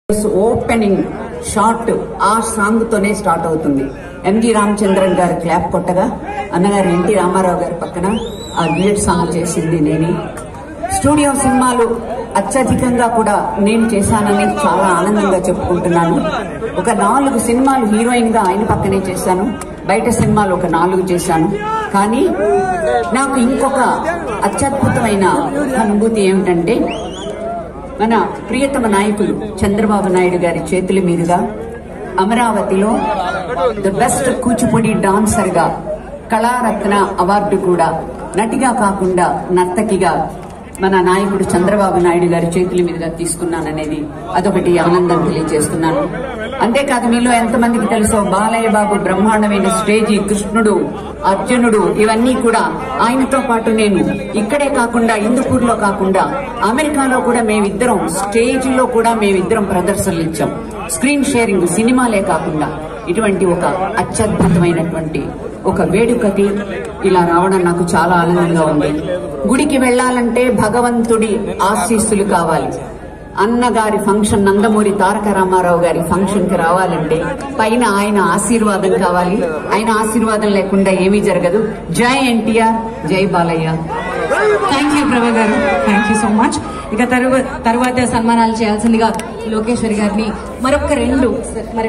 opening shot ఆ song తోనే start అవుతుంది ఎంజి రామచంద్రన్ గారు క్లాప్ కొట్టగా అన్నగారు ఎన్టీ రామారావు గారి పక్కన ఆ డ్యూయట్ సాంగ్ చేసింది నేనే స్టూడియో సినిమాలు అత్యధికంగా కూడా నేను చేశానని చాలా ఆనందంగా చెప్పుకుంటున్నాను ఒక నాలుగు సినిమాలు హీరోయిన్ గా ఆయన పక్కనే చేశాను బయట సినిమాలు ఒక నాలుగు చేశాను కానీ నాకు ఇంకొక అత్యద్భుతమైన అనుభూతి ఏమిటంటే మన ప్రియతమ నాయకులు చంద్రబాబు నాయుడు గారి చేతుల మీదుగా అమరావతిలో ద బెస్ట్ కూచిపూడి డాన్సర్ గా కళారత్న అవార్డు కూడా నటిగా కాకుండా నర్తకిగా మన నాయకుడు చంద్రబాబు నాయుడు గారి చేతుల మీదుగా తీసుకున్నాననేది అదొకటి ఆనందం తెలియజేస్తున్నాను అంతేకాదు మీలో ఎంతమందికి తెలుసో బాలయ్య బాబు బ్రహ్మాండమైన స్టేజీ కృష్ణుడు అర్జునుడు ఇవన్నీ కూడా ఆయనతో పాటు నేను ఇక్కడే కాకుండా ఇందుపూర్లో కాకుండా అమెరికాలో కూడా మేమిద్దరం స్టేజ్ లో కూడా మేమిద్దరం ప్రదర్శనలు ఇచ్చాం స్క్రీన్ షేరింగ్ సినిమాలే కాకుండా ఇటువంటి ఒక అత్యద్భుతమైనటువంటి ఒక వేడుకకి ఇలా రావడం నాకు చాలా ఆనందంగా ఉంది గుడికి వెళ్ళాలంటే భగవంతుడి ఆశీస్సులు కావాలి అన్నగారి ఫంక్షన్ నందమూరి తారక రామారావు గారి ఫంక్షన్ కి రావాలంటే పైన ఆయన ఆశీర్వాదం కావాలి ఆయన ఆశీర్వాదం లేకుండా ఏమీ జరగదు జై ఎన్టీఆర్ జై బాలయ్య థ్యాంక్ యూ ప్రభా గారు థ్యాంక్ యూ సో మచ్ ఇక తరువ తర్వాత సన్మానాలు చేయాల్సిందిగా లోకేశ్వరి గారిని మరొక రెండు మరి